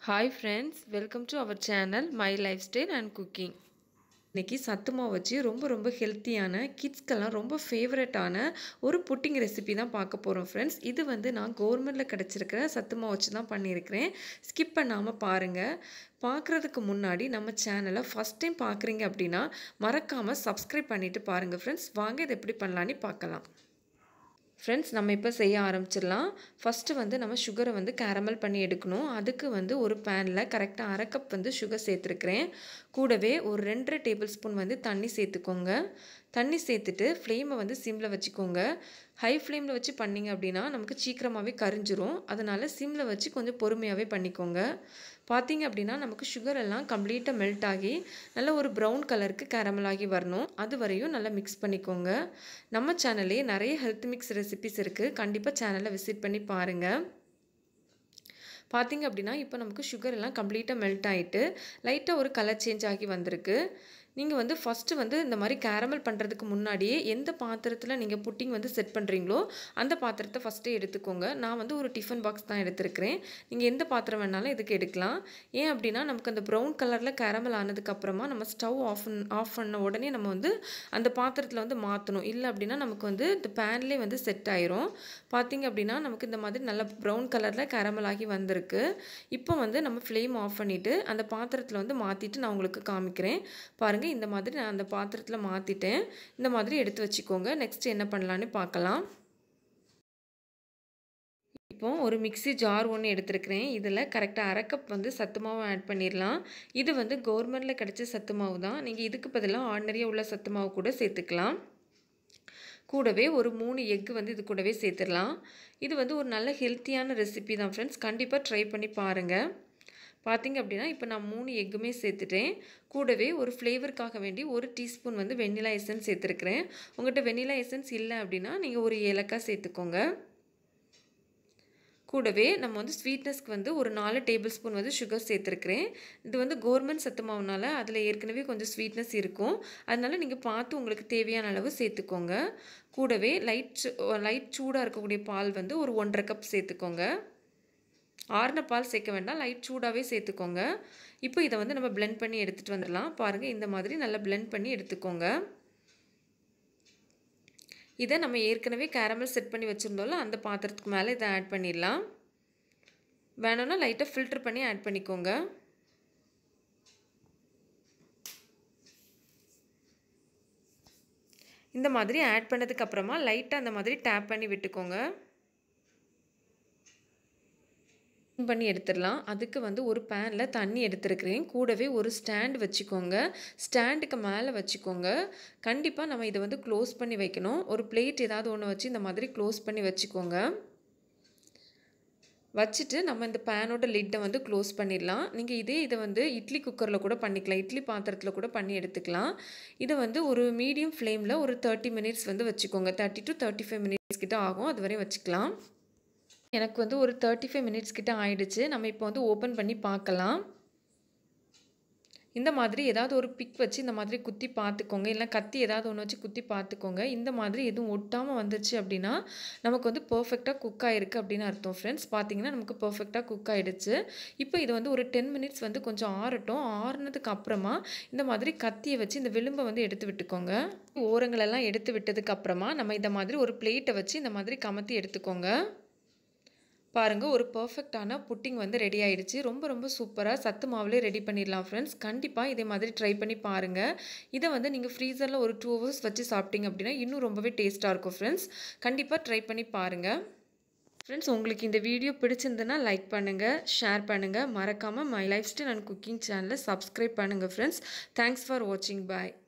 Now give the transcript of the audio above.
hi friends welcome to our channel my lifestyle and cooking இன்றைக்கி சத்து மாவு வச்சு ரொம்ப ரொம்ப ஹெல்த்தியான கிட்ஸ்க்கெல்லாம் ரொம்ப ஃபேவரட்டான ஒரு புட்டிங் ரெசிபி தான் பார்க்க போகிறோம் ஃப்ரெண்ட்ஸ் இது வந்து நான் கவர்மெண்ட்டில் கிடச்சிருக்கிற சத்து மாவு வச்சு தான் பண்ணியிருக்கிறேன் ஸ்கிப் பண்ணாமல் பாருங்கள் பார்க்குறதுக்கு முன்னாடி நம்ம சேனலை ஃபஸ்ட் டைம் பார்க்குறீங்க அப்படின்னா மறக்காமல் சப்ஸ்கிரைப் பண்ணிவிட்டு பாருங்கள் ஃப்ரெண்ட்ஸ் வாங்க இதை எப்படி பண்ணலான்னு பார்க்கலாம் ஃப்ரெண்ட்ஸ் நம்ம இப்போ செய்ய ஆரம்பிச்சிடலாம் ஃபஸ்ட்டு வந்து நம்ம சுகரை வந்து கேரமல் பண்ணி எடுக்கணும் அதுக்கு வந்து ஒரு பேனில் கரெக்டாக அரை கப் வந்து சுகர் சேர்த்துருக்குறேன் கூடவே ஒரு ரெண்டரை டேபிள் ஸ்பூன் வந்து தண்ணி சேர்த்துக்கோங்க தண்ணி சேர்த்துட்டு ஃப்ளேமை வந்து சிம்மில் வச்சுக்கோங்க ஹை ஃப்ளேமில் வச்சு பண்ணிங்க அப்படின்னா நமக்கு சீக்கிரமாகவே கரிஞ்சிரும் அதனால் சிம்மில் வச்சு கொஞ்சம் பொறுமையாகவே பண்ணிக்கோங்க பார்த்தீங்க அப்படின்னா நமக்கு சுகர் எல்லாம் கம்ப்ளீட்டாக மெல்ட் ஆகி நல்ல ஒரு ப்ரௌன் கலருக்கு கேரமல் ஆகி வரணும் அது வரையும் நல்லா மிக்ஸ் பண்ணிக்கோங்க நம்ம சேனல்லே நிறைய ஹெல்த் மிக்ஸ் ரெசிபிஸ் இருக்குது கண்டிப்பாக சேனலை விசிட் பண்ணி பாருங்கள் பார்த்திங்க அப்படின்னா இப்போ நமக்கு சுகர் எல்லாம் கம்ப்ளீட்டாக மெல்ட் ஆகிட்டு லைட்டாக ஒரு கலர் சேஞ்ச் ஆகி வந்திருக்கு நீங்கள் வந்து ஃபஸ்ட்டு வந்து இந்த மாதிரி கேரமல் பண்ணுறதுக்கு முன்னாடியே எந்த பாத்திரத்தில் நீங்கள் புட்டிங் வந்து செட் பண்ணுறீங்களோ அந்த பாத்திரத்தை ஃபஸ்ட்டே எடுத்துக்கோங்க நான் வந்து ஒரு டிஃபன் பாக்ஸ் தான் எடுத்துருக்கிறேன் நீங்கள் எந்த பாத்திரம் வேணாலும் இதுக்கு எடுக்கலாம் ஏன் அப்படின்னா நமக்கு அந்த ப்ரௌன் கலரில் கேரமல் ஆனதுக்கப்புறமா நம்ம ஸ்டவ் ஆஃப் ஆஃப் பண்ண உடனே நம்ம வந்து அந்த பாத்திரத்தில் வந்து மாற்றணும் இல்லை அப்படின்னா நமக்கு வந்து இந்த பேன்லேயே வந்து செட் ஆயிரும் பார்த்திங்க அப்படின்னா நமக்கு இந்த மாதிரி நல்ல ப்ரௌன் கலரில் கேரமல் ஆகி வந்திருக்கு இப்போ வந்து நம்ம ஃப்ளேம் ஆஃப் பண்ணிவிட்டு அந்த பாத்திரத்தில் வந்து மாற்றிட்டு நான் உங்களுக்கு காமிக்கிறேன் பாருங்கள் இந்த மாதிரி நான் அந்த பாத்திரத்தில் மாற்றிட்டேன் இந்த மாதிரி எடுத்து வச்சுக்கோங்க நெக்ஸ்ட் என்ன பண்ணலான்னு பார்க்கலாம் இப்போ ஒரு மிக்சி ஜார் ஒன்று எடுத்துருக்கிறேன் இதில் கரெக்டாக அரை கப் வந்து சத்து மாவு ஆட் பண்ணிடலாம் இது வந்து கவர்மெண்ட்டில் கிடச்ச சத்து மாவு தான் நீங்கள் இதுக்கு பதிலாக ஆர்டினரியாக உள்ள சத்து மாவு கூட சேர்த்துக்கலாம் கூடவே ஒரு மூணு எக்கு வந்து இது கூடவே சேர்த்துடலாம் இது வந்து ஒரு நல்ல ஹெல்த்தியான ரெசிபி தான் ஃப்ரெண்ட்ஸ் கண்டிப்பாக ட்ரை பண்ணி பாருங்கள் பார்த்திங்க அப்படின்னா இப்போ நான் மூணு எக்குமே சேர்த்துட்டேன் கூடவே ஒரு ஃப்ளேவருக்காக வேண்டி ஒரு டீஸ்பூன் வந்து வெண்ணிலா எசன்ஸ் சேர்த்துருக்குறேன் உங்கள்கிட்ட வெண்ணிலா எசன்ஸ் இல்லை அப்படின்னா நீங்கள் ஒரு ஏலக்காய் சேர்த்துக்கோங்க கூடவே நம்ம வந்து ஸ்வீட்னஸ்க்கு வந்து ஒரு நாலு டேபிள் ஸ்பூன் வந்து சுகர் சேர்த்துருக்குறேன் இது வந்து கவர்மெண்ட் சத்து மாவுனால அதில் ஏற்கனவே கொஞ்சம் ஸ்வீட்னஸ் இருக்கும் அதனால் நீங்கள் பார்த்து உங்களுக்கு தேவையான அளவு சேர்த்துக்கோங்க கூடவே லைட் லைட் சூடாக இருக்கக்கூடிய பால் வந்து ஒரு ஒன்றரை கப் சேர்த்துக்கோங்க ஆறுன பால் சேர்க்க வேண்டாம் லைட் சூடாகவே சேர்த்துக்கோங்க இப்போ இதை வந்து நம்ம பிளெண்ட் பண்ணி எடுத்துகிட்டு வந்துடலாம் பாருங்கள் இந்த மாதிரி நல்லா பிளெண்ட் பண்ணி எடுத்துக்கோங்க இதை நம்ம ஏற்கனவே கேரமல் செட் பண்ணி வச்சுருந்தோம்ல அந்த பாத்திரத்துக்கு மேலே இதை ஆட் பண்ணிடலாம் வேணும்னா லைட்டாக ஃபில்டர் பண்ணி ஆட் பண்ணிக்கோங்க இந்த மாதிரி ஆட் பண்ணதுக்கப்புறமா லைட்டாக அந்த மாதிரி டேப் பண்ணி விட்டுக்கோங்க பண்ணி எடுத்துடலாம் அதுக்கு வந்து ஒரு பேனில் தண்ணி எடுத்துருக்கிறேன் கூடவே ஒரு ஸ்டாண்ட் வச்சுக்கோங்க ஸ்டாண்டுக்கு மேலே வச்சுக்கோங்க கண்டிப்பாக நம்ம இதை வந்து க்ளோஸ் பண்ணி வைக்கணும் ஒரு பிளேட் ஏதாவது ஒன்று வச்சு இந்த மாதிரி க்ளோஸ் பண்ணி வச்சுக்கோங்க வச்சுட்டு நம்ம இந்த பேனோட லிட்டை வந்து க்ளோஸ் பண்ணிடலாம் நீங்கள் இதே இதை வந்து இட்லி குக்கரில் கூட பண்ணிக்கலாம் இட்லி பாத்திரத்தில் கூட பண்ணி எடுத்துக்கலாம் இதை வந்து ஒரு மீடியம் ஃப்ளேமில் ஒரு தேர்ட்டி மினிட்ஸ் வந்து வச்சுக்கோங்க thirty to thirty five minutes கிட்ட ஆகும் அது வரையும் வச்சுக்கலாம் எனக்கு வந்து ஒரு தேர்ட்டி ஃபைவ் மினிட்ஸ் கிட்ட ஆயிடுச்சு நம்ம இப்போ வந்து ஓப்பன் பண்ணி பார்க்கலாம் இந்த மாதிரி ஏதாவது ஒரு பிக் வச்சு இந்த மாதிரி குத்தி பார்த்துக்கோங்க இல்லை கத்தி ஏதாவது ஒன்று வச்சு குத்தி பார்த்துக்கோங்க இந்த மாதிரி எதுவும் ஒட்டாமல் வந்துச்சு அப்படின்னா நமக்கு வந்து பர்ஃபெக்டாக குக் ஆகிருக்கு அப்படின்னு அர்த்தம் ஃப்ரெண்ட்ஸ் பார்த்தீங்கன்னா நமக்கு பர்ஃபெக்டாக குக் ஆகிடுச்சு இப்போ இது வந்து ஒரு டென் மினிட்ஸ் வந்து கொஞ்சம் ஆறட்டும் ஆறுனதுக்கு அப்புறமா இந்த மாதிரி கத்தியை வச்சு இந்த விளிம்பை வந்து எடுத்து விட்டுக்கோங்க ஓரங்களெல்லாம் எடுத்து விட்டதுக்கு அப்புறமா நம்ம இந்த மாதிரி ஒரு பிளேட்டை வச்சு இந்த மாதிரி கமத்தி எடுத்துக்கோங்க பாருங்கள் ஒரு பர்ஃபெக்டான புட்டிங் வந்து ரெடி ஆகிடுச்சு ரொம்ப ரொம்ப சூப்பராக சத்து மாவுலேயே ரெடி பண்ணிடலாம் ஃப்ரெண்ட்ஸ் கண்டிப்பாக இதே மாதிரி ட்ரை பண்ணி பாருங்கள் இதை வந்து நீங்கள் ஃப்ரீசரில் ஒரு டூ ஹவர்ஸ் வச்சு சாப்பிட்டீங்க அப்படின்னா இன்னும் ரொம்பவே டேஸ்ட்டாக இருக்கும் ஃப்ரெண்ட்ஸ் கண்டிப்பாக ட்ரை பண்ணி பாருங்கள் ஃப்ரெண்ட்ஸ் உங்களுக்கு இந்த வீடியோ பிடிச்சிருந்ததுன்னா லைக் பண்ணுங்கள் ஷேர் பண்ணுங்கள் மறக்காமல் my lifestyle and cooking சேனலை சப்ஸ்கிரைப் பண்ணுங்கள் ஃப்ரெண்ட்ஸ் தேங்க்ஸ் ஃபார் வாட்சிங் பாய்